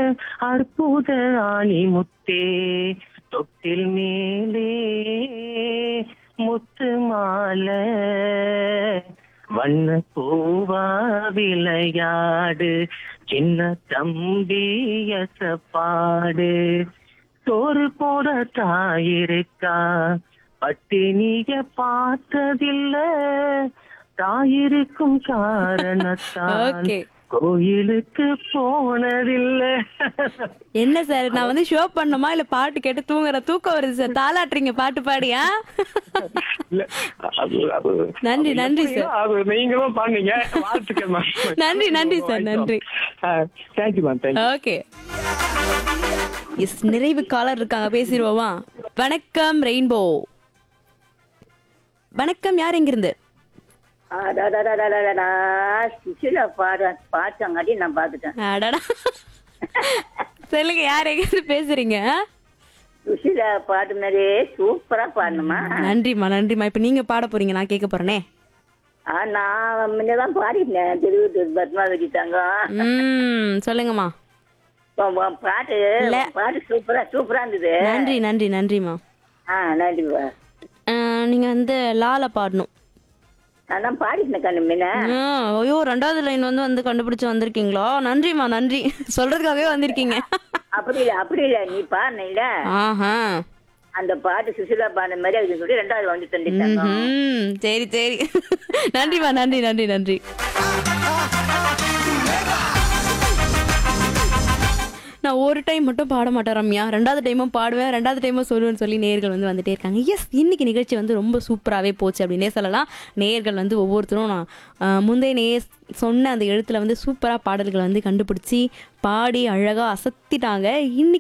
அற்புத ஆணி முத்தே தொட்டில் மேலே முத்து மாலை வண்ண பூவா விளையாடு சின்ன தம்பியச பாடு சோறு போட தாயிருக்கா பட்டினிய பார்த்ததில்ல தாயிருக்கும் காரணத்தான் Okay. கோயிலுக்கு போனதில்லை என்ன சார் நான் வந்து ஷோ பண்ணணுமா இல்ல பாட்டு கேட்டு தூங்குற தூக்கம் வருது சார் தாளாட்டுறீங்க பாட்டு பாடியா இல்ல, அது அது நன்றி, அது நன்றி எப்படியோ அது நீங்களும் பண்ணீங்க வாழ்த்துக்கள் மேம் நன்றி, நன்றி சார், நன்றி. Thank you ma'am thank you okay yes நிறைவு காலர் இருக்காங்க பேசிடுவோமா வணக்கம் ரெயின்போ வணக்கம் யார் எங்கிருந்து அடடடடடடடா, சுசிலா பாட பாட்டங்காட்டி நான் பாத்துட்டேன் அடடா சொல்லுங்க யார் எங்கிருந்து பேசுறீங்க சுசிலா பாட்டுனதே சூப்பரா பாடணுமா நன்றிம்மா நன்றிம்மா இப்ப நீங்க பாட போறீங்க நான் கேட்க போறேனே ஆ, நான் முன்னதான் பாடிட்டேன் திருவத்தூர் பத்மாவதி தங்கம் ம் சொல்லுங்கம்மா உன் உன் பாட்டு இல்ல. உன் பாட்டு சூப்பரா சூப்பரா இருந்தது நன்றி நன்றி நன்றிம்மா ஆ நன்றிப்பா அஹ், நீங்க வந்து லால பாடணும் நான் தான் பாடிட்டேன் கண்ணு முன்ன ஆ, ஐயோ ரெண்டாவது லைன் வந்து வந்து கண்டுபிடிச்சு வந்திருக்கீங்களா நன்றிம்மா நன்றி சொல்றதுக்காகவே வந்திருக்கீங்க அப்படி இல்ல அப்படி இல்ல நீ பாடின ஆஹா அந்த பாட்டு சுசிலா பாடின மாதிரி அதுக்கு சொல்லி ரெண்டாவது வந்து தந்துட்டாங்க ம்ஹும். சரி சரி நன்றிம்மா நன்றி நன்றி நன்றி நான் ஒரு டைம் மட்டும் பாட மாட்டேன் ரம்யா ரெண்டாவது டைமும் பாடுவேன் ரெண்டாவது டைமும் சொல்லுவேன்னு சொல்லி நேர்கள் வந்து வந்துட்டே இருக்காங்க எஸ் இன்னைக்கு நிகழ்ச்சி வந்து ரொம்ப சூப்பராகவே போச்சு அப்படின்னே சொல்லலாம் நேர்கள் வந்து ஒவ்வொருத்தரும் நான் ஆஹ், முந்தைய நே சொன்ன அந்த எழுத்துல வந்து சூப்பராக பாடல்களை வந்து கண்டுபிடிச்சி பாடி அழகாக அசத்திட்டாங்க இன்னைக்கு